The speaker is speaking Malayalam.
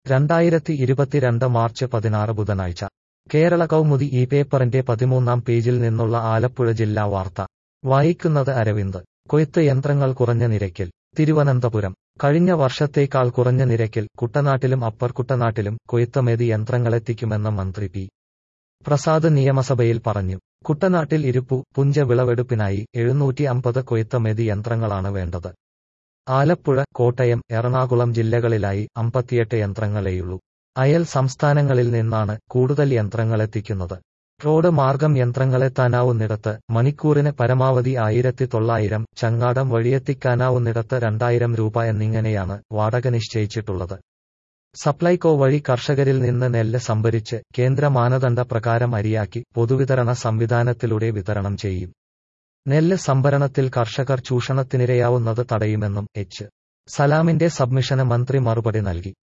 രണ്ടായിരത്തി ഇരുപത്തിരണ്ട് മാർച്ച് പതിനാറ് ബുധനാഴ്ച കേരള കൗമുദി ഈ പേപ്പറിന്റെ പതിമൂന്നാം പേജിൽ നിന്നുള്ള ആലപ്പുഴ ജില്ലാ വാർത്ത വായിക്കുന്നത് അരവിന്ദ് കൊയ്ത്ത് യന്ത്രങ്ങൾ കുറഞ്ഞ നിരക്കിൽ തിരുവനന്തപുരം കഴിഞ്ഞ വർഷത്തേക്കാൾ കുറഞ്ഞ നിരക്കിൽ കുട്ടനാട്ടിലും അപ്പർ കുട്ടനാട്ടിലും കൊയ്ത്തമേതി യന്ത്രങ്ങളെത്തിക്കുമെന്ന് മന്ത്രി പി പ്രസാദ് നിയമസഭയിൽ പറഞ്ഞു കുട്ടനാട്ടിൽ ഇരുപ്പു പുഞ്ച വിളവെടുപ്പിനായി എഴുന്നൂറ്റി അമ്പത് കൊയ്ത്തമേതി യന്ത്രങ്ങളാണ് വേണ്ടത് ആലപ്പുഴ കോട്ടയം എറണാകുളം ജില്ലകളിലായി അമ്പത്തിയെട്ട് യന്ത്രങ്ങളേയുള്ളൂ അയൽ സംസ്ഥാനങ്ങളിൽ നിന്നാണ് കൂടുതൽ യന്ത്രങ്ങളെത്തിക്കുന്നത് റോഡ് മാർഗം യന്ത്രങ്ങളെത്താനാവുന്നിടത്ത് മണിക്കൂറിന് പരമാവധി ആയിരത്തി തൊള്ളായിരം ചങ്ങാടം വഴിയെത്തിക്കാനാവുന്നിടത്ത് രണ്ടായിരം രൂപ എന്നിങ്ങനെയാണ് വാടക നിശ്ചയിച്ചിട്ടുള്ളത് സപ്ലൈകോ വഴി കർഷകരിൽ നിന്ന് നെല്ല് സംഭരിച്ച് കേന്ദ്ര മാനദണ്ഡ പ്രകാരം അരിയാക്കി പൊതുവിതരണ സംവിധാനത്തിലൂടെ വിതരണം ചെയ്യും നെല്ല് സംഭരണത്തിൽ കർഷകർ ചൂഷണത്തിനിരയാവുന്നത് തടയുമെന്നും എച്ച് സലാമിന്റെ സബ്മിഷന് മന്ത്രി മറുപടി നൽകി